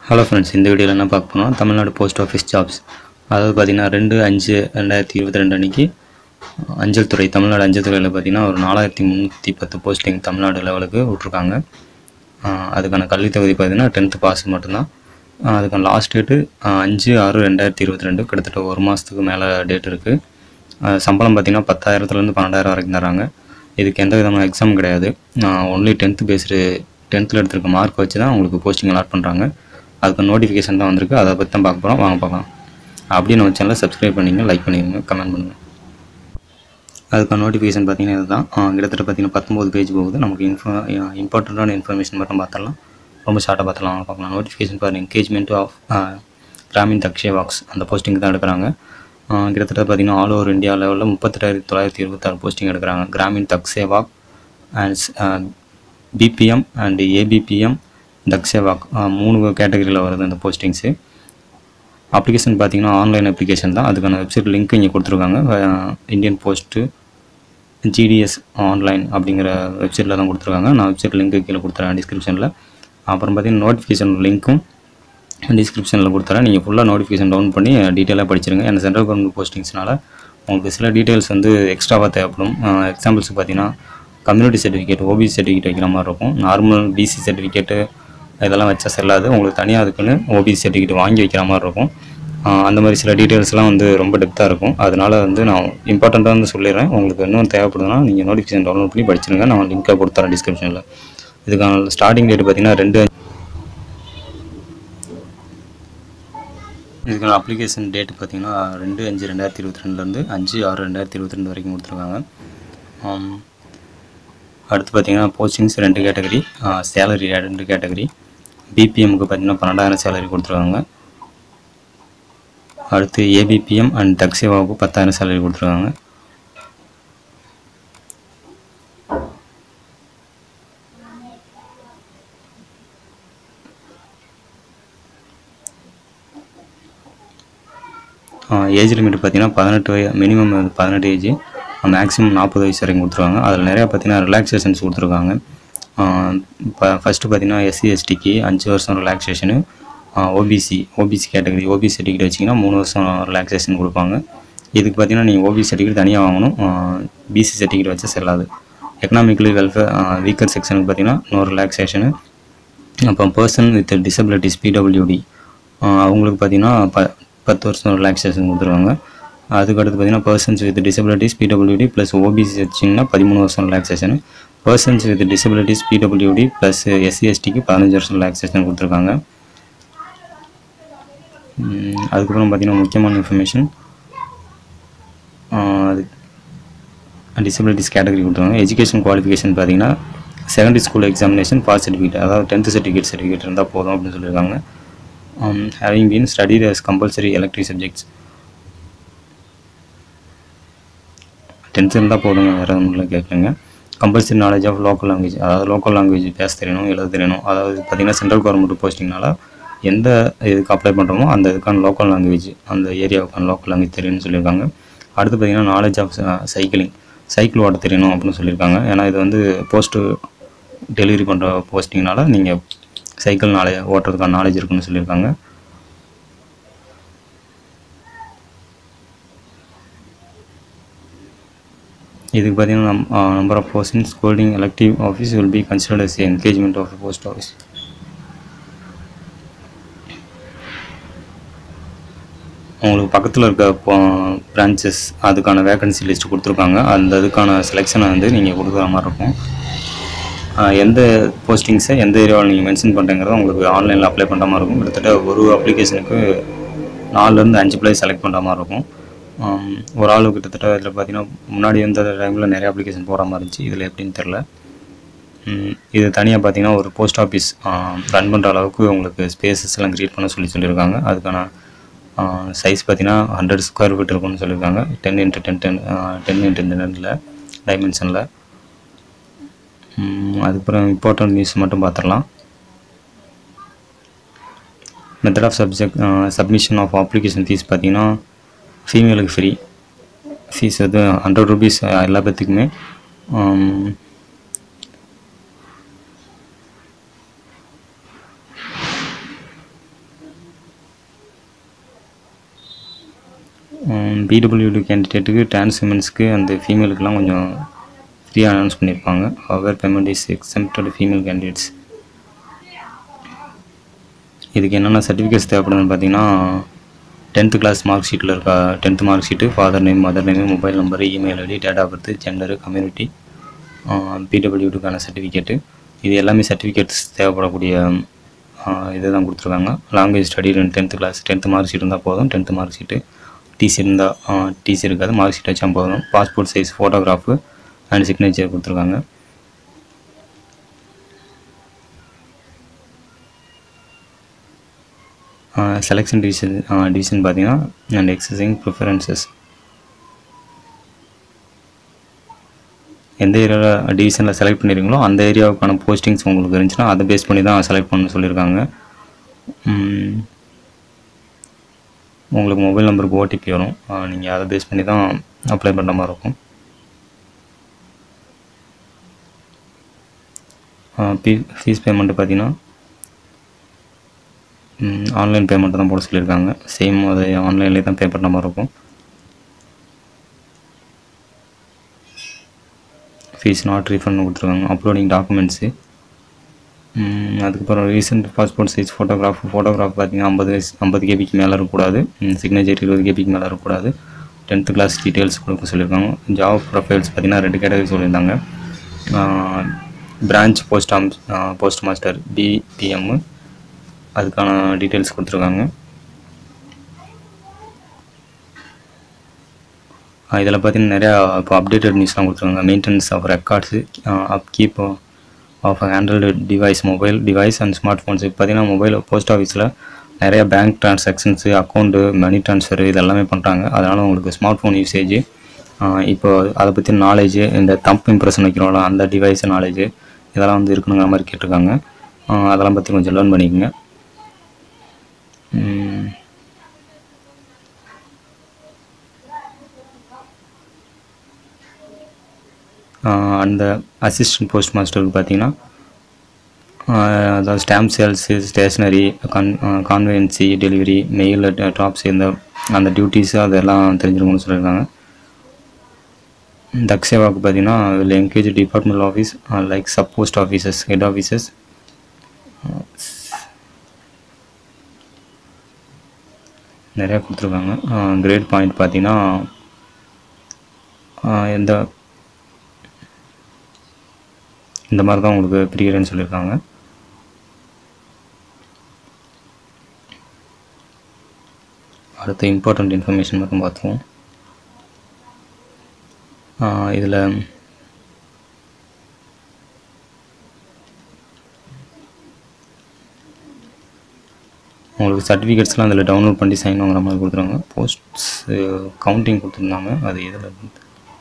hello friends இந்த வீடியோவில் என்ன பார்க்க போனோம் தமிழ்நாடு போஸ்ட் ஆஃபீஸ் ஜாப்ஸ் அதாவது பார்த்தீங்கன்னா ரெண்டு அஞ்சு ரெண்டாயிரத்தி இருபத்தி ரெண்டு அன்றைக்கி அஞ்சல் துறை தமிழ்நாடு அஞ்சல் துறையில் பார்த்தீங்கன்னா ஒரு நாலாயிரத்தி முந்நூற்றி பத்து போஸ்டிங் தமிழ்நாடு லெவலுக்கு விட்ருக்காங்க ஆஹ் அதுக்கான கல்வி தகுதி பார்த்தீங்கன்னா டென்த்து பாஸ் மட்டும்தான் ஆஹ் அதுக்கான லாஸ்ட் டேட்டு அஞ்சு ஆறு ரெண்டாயிரத்தி இருபத்தி ரெண்டு கிட்டத்தட்ட ஒரு மாதத்துக்கு மேலே டேட் இருக்குது சம்பளம் பார்த்தீங்கன்னா பத்தாயிரத்துலேருந்து பன்னெண்டாயிரம் வரைக்கும் தராங்க இதுக்கு எந்த விதமான எக்ஸாம் கிடையாது ஒன்லி டென்த்து பேஸ்டு டென்த்தில் எடுத்திருக்க மார்க் வச்சு தான் உங்களுக்கு போஸ்டிங் அலாட் பண்ணுறாங்க அதுக்கு நோட்டிஃபிகேஷன் தான் வந்திருக்கு அதை பற்றி தான் பார்க்க போகிறோம் வாங்க பார்க்கலாம் அப்படியே நம்ம சேனலை சப்ஸ்கிரைப் பண்ணிங்க லைக் பண்ணிடுங்க கமெண்ட் பண்ணுங்கள் அதுக்கான நோட்டிஃபிகேஷன் பார்த்தீங்கன்னா இதுதான் ஆஹ் கிட்டத்தட்ட பார்த்தீங்கன்னா பத்தொம்போது பேஜ் போகுது நமக்கு இன்ஃபோ இம்பார்ட்டண்ட்டான இன்ஃபர்மேஷன் மட்டும் பார்த்துடலாம் ரொம்ப ஷார்ட்டாக பார்த்துலாம் வாங்க பார்க்கலாம் நோட்டிஃபிகேஷன் பாருங்கள் என்கேஜ்மெண்ட் ஆஃப் கிராமின் தக்ஷே வாக்ஸ் அந்த போஸ்டிங் தான் எடுக்கிறாங்க ஆஹ் கிட்டத்தட்ட பார்த்தீங்கன்னா ஆல் ஓவர் இந்தியா லெவலில் முப்பத்தெட்டாயிரத்தி தொள்ளாயிரத்தி இருபத்தாறு போஸ்டிங் எடுக்கிறாங்க Gramin Dak Sevak and BPM and ABPM Dak Sevak மூணு கேட்டகரியில் வருது இந்த போஸ்டிங்ஸு அப்ளிகேஷன் பார்த்தீங்கன்னா ஆன்லைன் அப்ளிகேஷன் தான் அதுக்கான வெப்சைட் லிங்க் இங்கே கொடுத்துருக்காங்க இந்தியன் போஸ்ட்டு ஜிடிஎஸ் ஆன்லைன் அப்படிங்கிற வெப்சைட்டில் தான் கொடுத்துருக்காங்க நான் வெப்சைட் லிங்க்கு கீழே கொடுத்துறேன் டிஸ்கிரிப்ஷனில் அப்புறம் பார்த்தீங்கன்னா நோட்டிஃபிகேஷன் லிங்க்கும் டிஸ்கிரிப்ஷனில் கொடுத்துறேன் நீங்கள் ஃபுல்லாக நோட்டிஃபிகேஷன் டவுன் பண்ணி டீட்டெயிலாக படிச்சிருங்க ஏன்னா சென்ட்ரல் கவர்மெண்ட் போஸ்டிங்ஸ்னால உங்களுக்கு சில டீட்டெயில்ஸ் வந்து எக்ஸ்ட்ராவாக தேவைப்படும் எக்ஸாம்பிள்ஸ் பார்த்தீங்கன்னா கம்யூனிட்டி சர்டிஃபிகேட் ஓபிசி சர்டிஃபிகேட் வைக்கிற மாதிரி இருக்கும் நார்மல் பிசி சர்டிஃபிகேட்டு இதெல்லாம் வச்சா செல்லாது உங்களுக்கு தனியாக அதுக்குன்னு ஓபிசி சர்டிஃபிகேட் வாங்கி வைக்கிற மாதிரி இருக்கும் ஆஹ் அந்த மாதிரி சில டீட்டெயில்ஸ்லாம் வந்து ரொம்ப டெப்த்தாக இருக்கும் அதனால வந்து நான் இம்பார்ட்டண்ட்டாக வந்து சொல்லிடுறேன் உங்களுக்கு இன்னும் தேவைப்படுதுன்னா நீங்கள் நோட்டிஃபிகேஷன் டவுன்லோட் பண்ணி படிச்சிருங்க நான் லிங்க்காக கொடுத்துறேன் டிஸ்கிரிப்ஷனில் இதுக்கான ஸ்டார்டிங் டேட் பார்த்தீங்கன்னா ரெண்டு இதுக்கான அப்ளிகேஷன் டேட் பார்த்தீங்கன்னா ரெண்டு அஞ்சு ரெண்டாயிரத்தி இருபத்தி ரெண்டுலேருந்து அஞ்சு ஆறு ரெண்டாயிரத்தி இருபத்தி ரெண்டு வரைக்கும் கொடுத்துருக்காங்க ஆம், அடுத்து பார்த்தீங்கன்னா போஸ்டிங்ஸ் ரெண்டு கேட்டகரி சேலரி ரெண்டு கேட்டகரி பிபிஎம்க்கு பார்த்தீங்கன்னா பன்னெண்டாயிரம் சேலரி கொடுத்துருக்காங்க அடுத்து ஏபிபிஎம் அண்ட் தக்ஸேவாவுக்கு பத்தாயிரம் சேலரி கொடுத்துருக்காங்க ஏஜ் லிமிட் பார்த்தீங்கன்னா பதினெட்டு வய மினிமம் வந்து பதினெட்டு ஏஜ் மேக்ஸிமம் நாற்பது வயசு வரைக்கும் கொடுத்துருவாங்க அதில் நிறையா பார்த்தீங்கன்னா ரிலாக்ஸேஷன்ஸ் கொடுத்துருக்காங்க இப்போ ஃபஸ்ட்டு பார்த்தீங்கன்னா எஸ்சி எஸ்டிக்கு அஞ்சு வருஷம் relaxation OBC OBC category OBC certificate வச்சிங்கன்னா மூணு வருஷம் ரிலாக்ஸேஷன் கொடுப்பாங்க இதுக்கு பார்த்தீங்கன்னா நீங்கள் ஓபிசி சர்டிஃபிகேட் தனியாக வாங்கணும் பிசி சர்டிஃபிகேட் வச்சா செல்லாது எக்கனாமிக்கலி வெல்ஃபேர் வீக்கர் செக்ஷனுக்கு பார்த்தீங்கன்னா நோ ரிலாக்ஸேஷனு அப்புறம் பர்சன் வித் டிசபிலிட்டிஸ் பிடபிள்யூடி அவங்களுக்கு பார்த்தீங்கன்னா ப பத்து வருஷம் ரிலாக்ஸேஷன் கொடுத்துருவாங்க அதுக்கடுத்து பார்த்தீங்கன்னா பர்சன்ஸ் வித் டிசபிலிட்டிஸ் பிடபிள்யூடி ப்ளஸ் ஓபிசி வச்சிங்கன்னா பதிமூணு வருஷம் ரிலாக்ஸேஷன் பர்சன்ஸ் வித் டிசபிலிட்டிஸ் பிடபிள்யூடி ப்ளஸ் எஸ்சி எஸ்டிக்கு பதினஞ்சு வருஷம் ரிலாக்ஸேஷன் கொடுத்துருக்காங்க உம், அதுக்கப்புறம் பார்த்தீங்கன்னா முக்கியமான இன்ஃபர்மேஷன் அது டிசபிலிட்டிஸ் கேட்டகரி கொடுத்துருவாங்க எஜுகேஷன் குவாலிஃபிகேஷன் பார்த்தீங்கன்னா secondary school examination pass certificate அதாவது டென்த்து சர்டிஃபிகேட் சர்டிஃபிகேட் இருந்தால் போதும் அப்படின்னு சொல்லியிருக்காங்க having been studied as compulsory electric subjects tenth இருந்தால் போதுங்க வேறு எதுவும் இல்லை கேட்குறேங்க compulsory knowledge of local language அதாவது லோக்கல் லாங்குவேஜ் பேச தெரியணும் எழுத தெரியணும் அதாவது பார்த்தீங்கன்னா சென்ட்ரல் கவர்மெண்ட் போஸ்டிங்னால எந்த இதுக்கு அப்ளை பண்ணுறோமோ அந்த இதுக்கான லோக்கல் லாங்குவேஜ் அந்த ஏரியாவுக்கான லோக்கல் லாங்குவேஜ் தெரியும்னு சொல்லியிருக்காங்க அடுத்து பார்த்தீங்கன்னா நாலேஜ் ஆஃப் சைக்கிளிங் சைக்கிள் ஓட்ட தெரியணும் அப்படின்னு சொல்லியிருக்காங்க ஏன்னா இது வந்து போஸ்ட்டு டெலிவரி பண்ணுற போஸ்டிங்னால நீங்கள் சைக்கிள் நாளே ஓட்டுறதுக்கான நாலேஜ் இருக்குன்னு சொல்லியிருக்காங்க இதுக்கு பார்த்தீங்கன்னா number of posting holding elective office will be considered as engagement of post office உங்களுக்கு பக்கத்தில் இருக்க பிரான்ச்சஸ் அதுக்கான வேகன்சி லிஸ்ட் கொடுத்துருக்காங்க அந்த இதுக்கான செலெக்ஷனை வந்து நீங்கள் கொடுக்குற மாதிரி இருக்கும் ஆஹ் எந்த போஸ்டிங்ஸை எந்த ஏரியாவில் நீங்கள் மென்ஷன் பண்ணுறங்கிறத உங்களுக்கு ஆன்லைனில் அப்ளை பண்ணுற மாதிரி இருக்கும் கிட்டத்தட்ட ஒரு அப்ளிகேஷனுக்கு நாலுலேருந்து அஞ்சு பிளேஸ் செலக்ட் பண்ணுற மாதிரி இருக்கும் ஆம், ஒரு ஆள் கிட்டத்தட்ட இதில் பார்த்தீங்கன்னா முன்னாடி இருந்த டைமில் நிறைய அப்ளிகேஷன் போகிற மாதிரி இருந்துச்சு இதில் எப்படின்னு தெரில ம், இது தனியாக பார்த்தீங்கன்னா ஒரு போஸ்ட் ஆஃபீஸ் ரன் பண்ணுற அளவுக்கு உங்களுக்கு ஸ்பேசஸ் எல்லாம் க்ரியேட் பண்ண சொல்லி சொல்லியிருக்காங்க அதுக்கான சைஸ் பார்த்தீங்கன்னா ஹண்ட்ரட் ஸ்கொயர் ஃபீட் இருக்கும்னு சொல்லியிருக்காங்க ten into ten ten ten into டென்னில் டைமென்ஷனில் அதுக்கப்புறம் இம்பார்ட்டன்ட் நியூஸ் மட்டும் பார்த்துடலாம் method of subject submission of application fees பார்த்தீங்கன்னா ஃபீமேலுக்கு ஃப்ரீ ஃபீஸ் வந்து ஹண்ட்ரட் ருபீஸ் எல்லா பேர்த்துக்குமே ஆம், பிடபிள்யூடி கேண்டிடேட்டுக்கு டிரான்ஸ் விமன்ஸ்க்கு அந்த ஃபீமேலுக்குலாம் கொஞ்சம் ஃப்ரீயாக அனௌன்ஸ் பண்ணியிருப்பாங்க our payment is exempted female candidates இதுக்கு என்னென்ன சர்டிஃபிகேட்ஸ் தேவைப்படுதுன்னு பார்த்தீங்கன்னா டென்த்து கிளாஸ் மார்க் ஷீட்டில் இருக்க tenth mark sheet father name mother name mobile number email ID date of birth gender community பிடபிள்யூடிக்கான சர்டிஃபிகேட்டு இது எல்லாமே சர்டிஃபிகேட்ஸ் தேவைப்படக்கூடிய இதை தான் கொடுத்துருக்காங்க language study tenth class tenth mark sheet இருந்தால் போதும் டென்த்து மார்க் ஷீட்டு டிசி இருந்தால் டிசி இருக்காது மார்க் ஷீட் வச்சா போதும் passport size photograph and signature கொடுத்துருக்காங்க செலெக்ஷன் டிவிஷன் டிவிஷன் பார்த்தீங்கன்னா அண்ட் எக்ஸசைங் ப்ரிஃபரன்சஸ் எந்த ஏரியாவில் டிவிஷனில் செலக்ட் பண்ணியிருக்கீங்களோ அந்த ஏரியாவுக்கான போஸ்டிங்ஸ் உங்களுக்கு இருந்துச்சுன்னா அதை பேஸ் பண்ணி தான் செலக்ட் பண்ண சொல்லியிருக்காங்க உம், உங்களுக்கு மொபைல் நம்பருக்கு ஓடிபி வரும் நீங்கள் அதை பேஸ் பண்ணி தான் அப்ளை பண்ணுற மாதிரி இருக்கும் ஃபீ ஃபீஸ் பேமெண்ட்டு பார்த்தீங்கன்னா ஆன்லைன் பேமெண்ட்டு தான் போட சொல்லியிருக்காங்க சேம் அது ஆன்லைன்லேயே தான் பே பண்ணுற மாதிரி இருக்கும் ஃபீஸ் நாட் ரீஃபண்ட் கொடுத்துருக்காங்க அப்லோடிங் டாக்குமெண்ட்ஸு அதுக்கப்புறம் recent passport size photograph photograph பார்த்தீங்கன்னா ஐம்பது ஐம்பது கேபிக்கு மேலே இருக்கக்கூடாது சிக்னேச்சர் இருபது கேபிக்கு மேலே இருக்கக்கூடாது டென்த்து கிளாஸ் டீட்டெயில்ஸ் கொடுக்க சொல்லியிருக்காங்க ஜாப் ப்ரொஃபைல்ஸ் பார்த்தீங்கன்னா ரெண்டு கேட்டகரி சொல்லியிருந்தாங்க பிரான்ச் போஸ்ட் ஆம் போஸ்ட் மாஸ்டர் பிபிஎம் அதுக்கான டீட்டெயில்ஸ் கொடுத்துருக்காங்க இதில் பார்த்தீங்கன்னா நிறையா இப்போ அப்டேட்டட் நியூஸ்லாம் கொடுத்துருக்காங்க maintenance of records up keep of handheld device mobile device and smart phones இப்போ பார்த்தீங்கன்னா மொபைல் போஸ்ட் ஆஃபீஸில் நிறைய bank transactions account money transfer இதெல்லாமே பண்ணுறாங்க அதனால் உங்களுக்கு ஸ்மார்ட் ஃபோன் யூசேஜ் இப்போ அதை பற்றி நாலேஜ் இந்த தம்ப் இம்ப்ரெஷன் வைக்கிறோம்ல அந்த டிவைஸ் நாலேஜ் இதெல்லாம் வந்து இருக்கணுங்கிற மாதிரி கேட்டிருக்காங்க ஆஹ் அதெல்லாம் பற்றி கொஞ்சம் லேர்ன் பண்ணிக்கோங்க உம் ஆஹ் அந்த அசிஸ்டன்ட் போஸ்ட் மாஸ்டருக்கு பார்த்தீங்கன்னா ஆஹ் அதாவது ஸ்டாம்ப் சேல்ஸு ஸ்டேஷ்னரி கான் கான்வென்சி டெலிவரி மெயில் ட்ராப்ஸ் இந்த அந்த டியூட்டிஸ் அதெல்லாம் தெரிஞ்சிருக்கணும்னு சொல்லியிருக்காங்க தக்ஷேவாக்கு பார்த்தீங்கன்னா will engage department office like sub post offices head offices நிறையா கொடுத்துருக்காங்க கிரேட் பாயிண்ட் பார்த்தீங்கன்னா ஆஹ் எந்த இந்த மாதிரி தான் உங்களுக்கு பிரிக்கிறேன்னு சொல்லியிருக்காங்க அடுத்த இம்பார்ட்டண்ட் இன்ஃபர்மேஷன் மட்டும் பார்த்துருவோம் இதில் உங்களுக்கு சர்டிஃபிகேட்ஸ்லாம் அதில் டவுன்லோட் பண்ணி சைன் வாங்குற மாதிரி கொடுத்துருவாங்க போஸ்ட்ஸ் கவுண்டிங் கொடுத்துருந்தாங்க அது எதில் இருந்து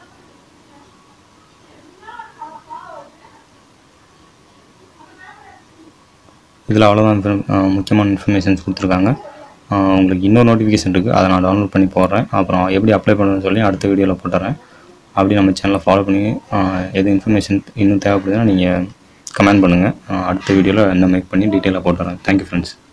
இதில் அவ்வளோதான் இன்ஃபர்- அஹ் முக்கியமான இன்ஃபர்மேஷன்ஸ் கொடுத்துருக்காங்க அஹ் உங்களுக்கு இன்னொரு நோட்டிஃபிகேஷன் இருக்குது அதை நான் டவுன்லோட் பண்ணி போடுறேன் அப்புறம் எப்படி அப்ளை பண்ணணும்னு சொல்லி அடுத்த வீடியோவில் போட்டுறேன் அப்படி நம்ம சேனலை ஃபாலோ பண்ணி அஹ் எது இன்ஃபர்மேஷன் இன்னும் தேவைப்படுதுன்னா நீங்கள் கமெண்ட் பண்ணுங்கள் அடுத்த வீடியோவில் என்ன மேக் பண்ணி டீட்டெயிலாக போட்டுறேன் தேங்க்யூ ஃப்ரெண்ட்ஸ்